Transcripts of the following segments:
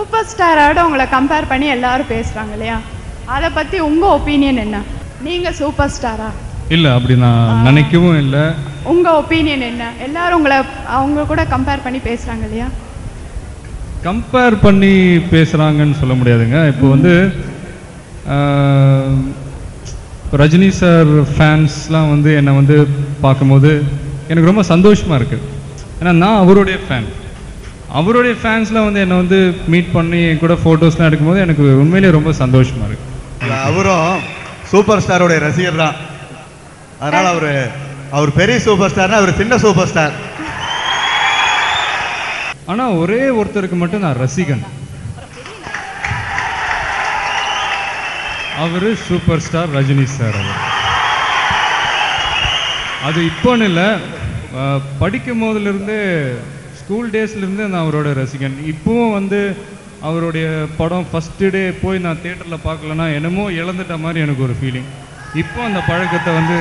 super ஸ்டாரோட உங்களை compare பண்ணி எல்லாரும் பேசுறாங்க இல்லையா அதை பத்தி உங்க ஒப்பீனியன் என்ன நீங்க சூப்பர் ஸ்டாரா இல்லை அப்படி நான் நினைக்கவும் இல்லை உங்க ஒப்பீனியன் என்ன எல்லாரும் உங்களை அவங்க கூட கம்பேர் பண்ணி பேசுறாங்க இல்லையா கம்பேர் பண்ணி பேசுகிறாங்கன்னு சொல்ல முடியாதுங்க இப்போ வந்து ஆஹ், இப்போ ரஜினி சார் ஃபேன்ஸ்லாம் வந்து என்னை வந்து பார்க்கும்போது எனக்கு ரொம்ப சந்தோஷமாக இருக்குது ஏன்னா நான் அவருடைய ஃபேன் அவருடைய ஃபேன்ஸ்லாம் வந்து என்னை வந்து மீட் பண்ணி என் கூட ஃபோட்டோஸ்லாம் எடுக்கும்போது எனக்கு உண்மையிலேயே ரொம்ப சந்தோஷமாக இருக்குது இல்ல, அவரும் சூப்பர் ஸ்டாரோடைய ரசிகர் தான் அதனால அவரு அவர் பெரிய சூப்பர் ஸ்டார்னா அவர் சின்ன சூப்பர் ஸ்டார் ஆனால் ஒரே ஒருத்தருக்கு மட்டும் நான் ரசிகன் அவரு சூப்பர் ஸ்டார் ரஜினி சார் அவர் அது இப்போன்னு இல்லை அஹ், படிக்கும் போதிலிருந்து ஸ்கூல் டேஸ்லேருந்து நான் அவரோட ரசிகன் இப்போவும் வந்து அவருடைய படம் ஃபஸ்ட்டு டே போய் நான் தேட்டரில் பார்க்கலன்னா என்னமோ இழந்துட்ட மாதிரி எனக்கு ஒரு ஃபீலிங் இப்போ அந்த பழக்கத்தை வந்து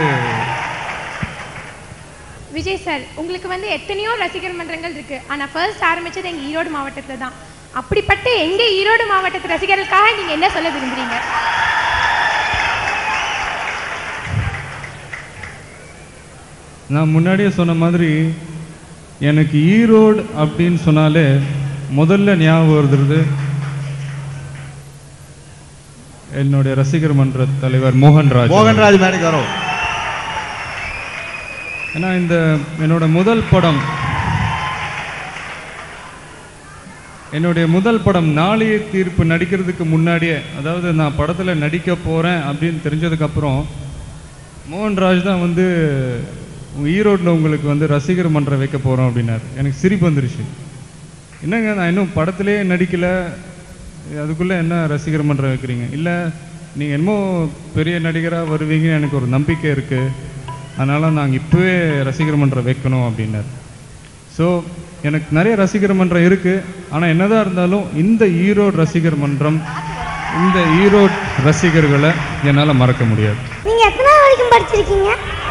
விஜய் சார் உங்களுக்கு வந்து எத்தனையோ ரசிகர் மன்றங்கள் இருக்கு ஆனா ஃபர்ஸ்ட் ஆரம்பிச்சது எங்க ஈரோடு மாவட்டத்துல தான் அப்படிப்பட்ட எங்க ஈரோடு மாவட்டத்து ரசிகர்களுக்காக நீங்க என்ன சொல்ல விரும்புறீங்க நான் முன்னாடியே சொன்ன மாதிரி எனக்கு ஈரோடு அப்படின்னு சொன்னாலே முதல்ல ஞாபகம் வருது என்னுடைய ரசிகர் மன்ற தலைவர் மோகன்ராஜ் மோகன்ராஜ் மேடைக்கு வரும் ஏன்னா இந்த என்னோட முதல் படம் என்னுடைய முதல் படம் நாளைய தீர்ப்பு நடிக்கிறதுக்கு முன்னாடியே அதாவது நான் படத்தில் நடிக்க போகிறேன் அப்படின்னு தெரிஞ்சதுக்கப்புறம் மோகன்ராஜ் தான் வந்து உங்க ஈரோட்டில் உங்களுக்கு வந்து ரசிகர் மன்றம் வைக்க போகிறோம் அப்படின்னாரு எனக்கு சிரிப்பு வந்துருச்சு என்னங்க நான் இன்னும் படத்திலே நடிக்கல அதுக்குள்ளே என்ன ரசிகர் மன்றம் வைக்கிறீங்க இல்லை நீங்கள் என்னமோ பெரிய நடிகராக வருவீங்கன்னு எனக்கு ஒரு நம்பிக்கை இருக்குது அதனால் நாங்கள் இப்போவே ரசிகர் மன்றம் வைக்கணும் அப்படின்னாரு ஸோ எனக்கு நிறைய ரசிகர் மன்றம் இருக்குது ஆனால் என்னதான் இருந்தாலும் இந்த ஈரோடு ரசிகர் மன்றம் இந்த ஈரோடு ரசிகர்களை என்னால் மறக்க முடியாது நீங்க எத்தனை வரைக்கும் படிச்சிருக்கீங்க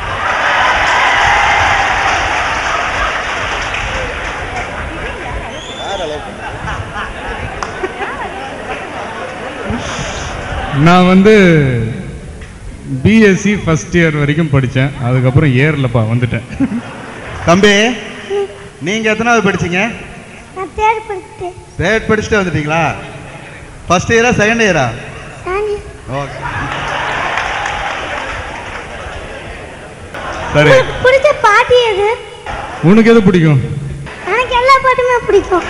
நான் வந்து பிஎஸ்சி ஃபர்ஸ்ட் இயர் வரைக்கும் படித்தேன் அதுக்கப்புறம் ஏர்லப்பா வந்துட்டேன் தம்பி நீங்க எத்தனாவது படிச்சீங்க நான் தேர்ட் படிச்சுட்டேன் தேர்ட் படிச்சுட்டு வந்துட்டீங்களா ஃபர்ஸ்ட் இயரா செகண்ட் இயரா நான் ஓகே சரி உங்களுக்கு பிடிச்ச பாட்டு எது உனக்கு எது பிடிக்கும் எனக்கு எல்லா பாட்டுமே பிடிக்கும்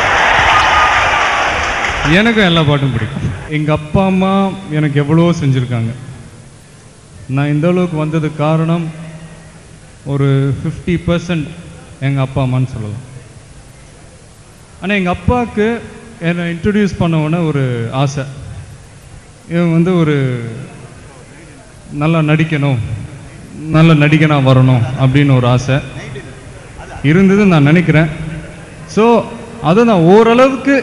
எனக்கும் எல்லா பாட்டும் பிடிக்கும் எங்கள் அப்பா அம்மா எனக்கு எவ்வளோ செஞ்சுருக்காங்க நான் இந்த அளவுக்கு வந்ததுக்கு காரணம் ஒரு ஃபிஃப்டி பர்சன்ட் எங்கள் அப்பா அம்மான்னு சொல்லலாம் ஆனால் எங்கள் அப்பாவுக்கு என்னை இன்ட்ரடியூஸ் பண்ண உடனே ஒரு ஆசை இவன் வந்து ஒரு நல்லா நடிக்கணும் நல்ல நடிகனா வரணும் அப்படின்னு ஒரு ஆசை இருந்தது நான் நினைக்கிறேன் ஸோ அதை நான் ஓரளவுக்கு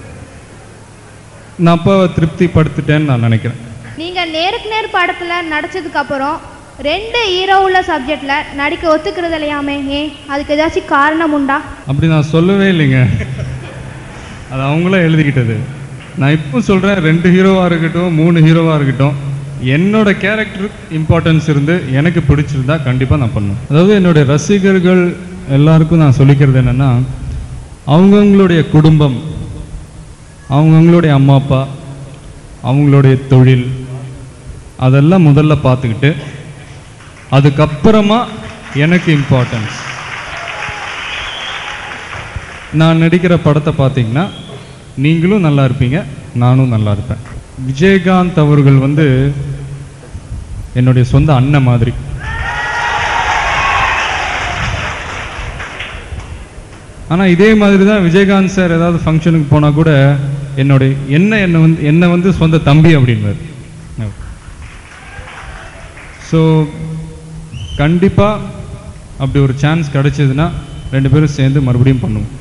நான் அப்பாவை திருப்திப்படுத்திட்டேன்னு நான் நினைக்கிறேன் நீங்க நேருக்கு நேர் படத்துல நடிச்சதுக்கு அப்புறம் ரெண்டு ஹீரோ உள்ள சப்ஜெக்ட்ல நடிக்க ஒத்துக்கிறது இல்லையாமே ஏன் அதுக்கு ஏதாச்சும் காரணம் உண்டா அப்படி நான் சொல்லவே இல்லைங்க அது அவங்களே எழுதிக்கிட்டது நான் இப்போ சொல்கிறேன் ரெண்டு ஹீரோவாக இருக்கட்டும் மூணு ஹீரோவாக இருக்கட்டும் என்னோட கேரக்டர் இம்பார்ட்டன்ஸ் இருந்து எனக்கு பிடிச்சிருந்தா கண்டிப்பாக நான் பண்ணுவேன் அதாவது என்னுடைய ரசிகர்கள் எல்லாருக்கும் நான் சொல்லிக்கிறது என்னென்னா அவங்கவுங்களுடைய குடும்பம் அவங்கவுங்களுடைய அம்மா அப்பா அவங்களுடைய தொழில் அதெல்லாம் முதல்ல பார்த்துக்கிட்டு அதுக்கப்புறமா எனக்கு இம்பார்ட்டன்ஸ் நான் நடிக்கிற படத்தை பார்த்தீங்கன்னா நீங்களும் நல்லா இருப்பீங்க நானும் நல்லா இருப்பேன் விஜயகாந்த் அவர்கள் வந்து என்னுடைய சொந்த அண்ணன் மாதிரி ஆனால் இதே மாதிரி தான் விஜயகாந்த் சார் ஏதாவது ஃபங்க்ஷனுக்கு போனால் கூட என்னுடைய என்ன என்னை வந்து என்னை வந்து சொந்த தம்பி அப்படின்வார் ஸோ கண்டிப்பாக அப்படி ஒரு சான்ஸ் கிடைச்சதுன்னா ரெண்டு பேரும் சேர்ந்து மறுபடியும் பண்ணுவோம்